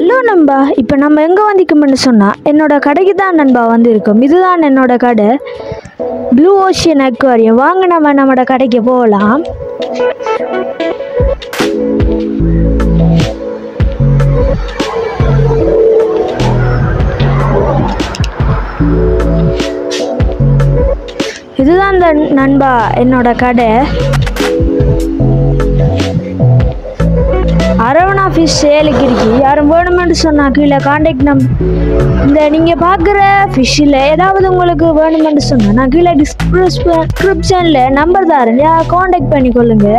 hello நண்பா இப்போ நம்ம எங்கே வந்திருக்கோம்னு சொன்னால் என்னோட கடைக்கு தான் நண்பா வந்திருக்கோம் இதுதான் என்னோட கடை ப்ளூ ஓஷியன் அக்வாரியம் வாங்க நம்ம நம்மளோட கடைக்கு போகலாம் இதுதான் இந்த நண்பா என்னோட கடை அரவணா ஃபிஷ் சேலுக்கு இருக்கு யாரும் வேணுமென்று சொன்னா கீழே காண்டாக்ட் நம் இந்த நீங்கள் பார்க்குற ஃபிஷ்ஷில் ஏதாவது உங்களுக்கு வேணுமென்று சொன்னா நான் கீழே டிஸ்கிரிப்ஷனில் நம்பர் தரேன் யார் காண்டாக்ட் பண்ணி கொள்ளுங்க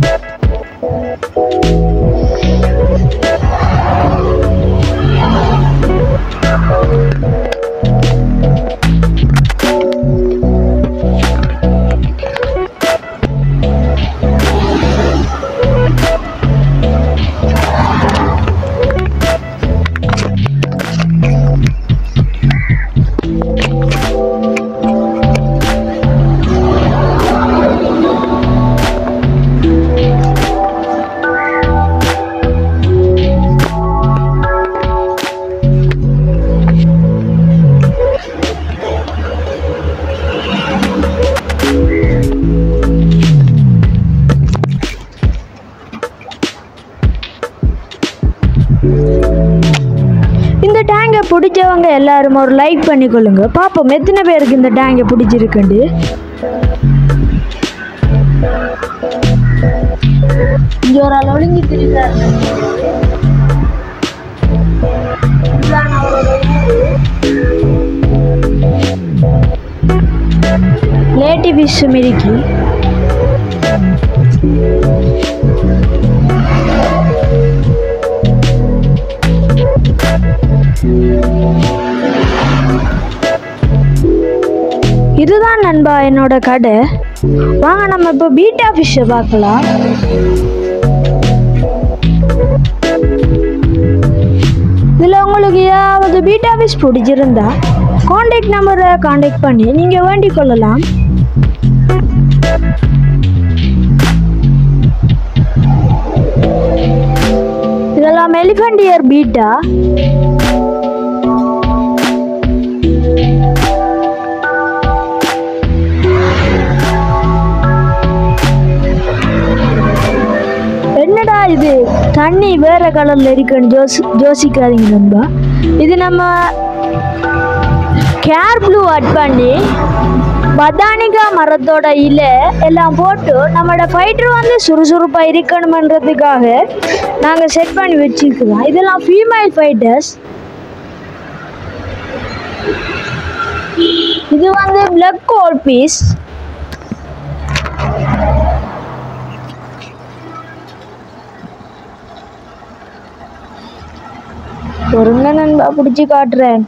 இந்த டேங்கை பிடிச்சவங்க எல்லாரும் ஒரு லைக் பண்ணி கொள்ளுங்க பார்ப்போம் எத்தனை பேருக்கு இந்த டேங்கை பிடிச்சிருக்குண்டு இங்க ஒரு ஆள் ஒழுங்கி திரிந்தாரு இதுதான் அவரோட லேட்டி ஃபிஷ் மிரிக்கி இதுதான் நண்பா என்னோட கடை வாங்க நம்ம இப்போ பீட்டா ஃபிஷ்ஷை பார்க்கலாம் இதில் உங்களுக்கு ஏதாவது பீட்டா ஃபிஷ் பிடிச்சிருந்தா காண்டாக்ட் நம்பரை காண்டாக்ட் பண்ணி நீங்கள் வேண்டிக் கொள்ளலாம் இதெல்லாம் எலிஃபண்ட் இயர் பீட்டா என்னடா இது தண்ணி வேற கலர்ல இருக்குன்னு ஜோசி யோசிக்காதீங்க நண்பா இது நம்ம கேர் ப்ளூ அட் பண்ணி பதானிகா மரத்தோட இலை எல்லாம் போட்டு நம்மளோட ஃபைட்டர் வந்து சுறுசுறுப்பாக இருக்கணுமன்றதுக்காக நாங்கள் செட் பண்ணி வச்சிருக்கிறோம் இதெல்லாம் ஃபீமேல் ஃபைட்டர்ஸ் இது வந்து பிளக் கோல் பீஸ் பொருங்க நண்பா பிடிச்சி காட்டுறேன்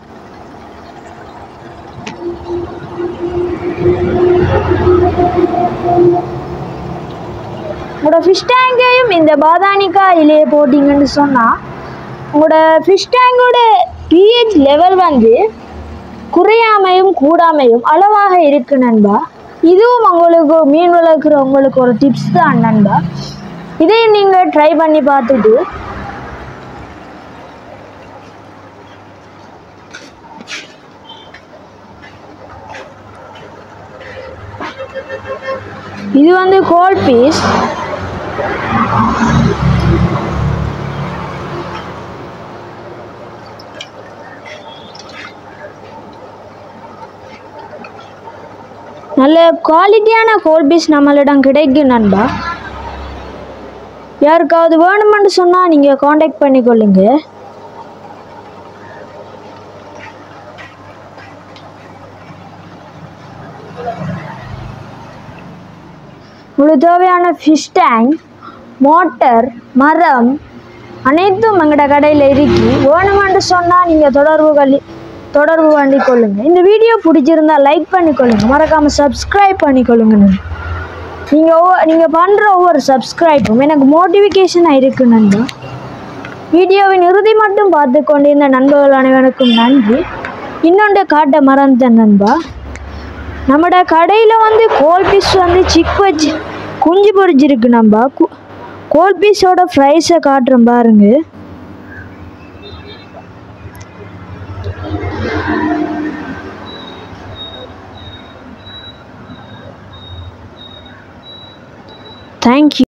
உங்களோட ஃபிஷ் டேங்கையும் இந்த பாதானிக்கா இலையை போட்டிங்கன்னு சொன்னால் உங்களோட ஃபிஷ் டேங்கோட பிஹெச் லெவல் வந்து குறையாமையும் கூடாமையும் அளவாக இருக்கு நண்பா இதுவும் உங்களுக்கு மீன் வளர்க்குற உங்களுக்கு ஒரு டிப்ஸ் தான் நண்பா இதையும் நீங்கள் ட்ரை பண்ணி பார்த்துட்டு இது வந்து கோல் பீஸ் நல்ல குவாலிட்டியான கோல் பீஸ் நம்மளிடம் கிடைக்கும் நண்பா யாருக்காவது வேணுமென்று சொன்னால் நீங்கள் காண்டாக்ட் பண்ணிக்கொள்ளுங்க உங்களுக்கு தேவையான ஃபிஷ் டேங்க் மோட்டர் மரம் அனைத்தும் எங்களோட கடையில் இருக்கு வேணுமென்று சொன்னால் நீங்கள் தொடர்பு கள்ளி தொடர்பு பண்ணி கொள்ளுங்க இந்த வீடியோ பிடிச்சிருந்தா லைக் பண்ணிக்கொள்ளுங்க மறக்காமல் சப்ஸ்கிரைப் பண்ணிக்கொள்ளுங்க நீங்கள் ஒவ்வொரு நீங்கள் பண்ணுற ஒவ்வொரு சப்ஸ்கிரைப்பும் எனக்கு மோட்டிஃபிகேஷனாக இருக்கு நண்பா வீடியோவின் இறுதி மட்டும் பார்த்து கொண்டிருந்த நண்பர்கள் அனைவருக்கும் நன்றி இன்னொன்று காட்ட மறந்தேன் நண்பா நம்மட கடையில் வந்து கோல் பீஸ் வந்து சிக் வச்சு குஞ்சு பொரிச்சிருக்கு நம்ம கு- கோல் பீஸோட ப்ரைஸை காட்டுறேன் பாருங்க தேங்க்யூ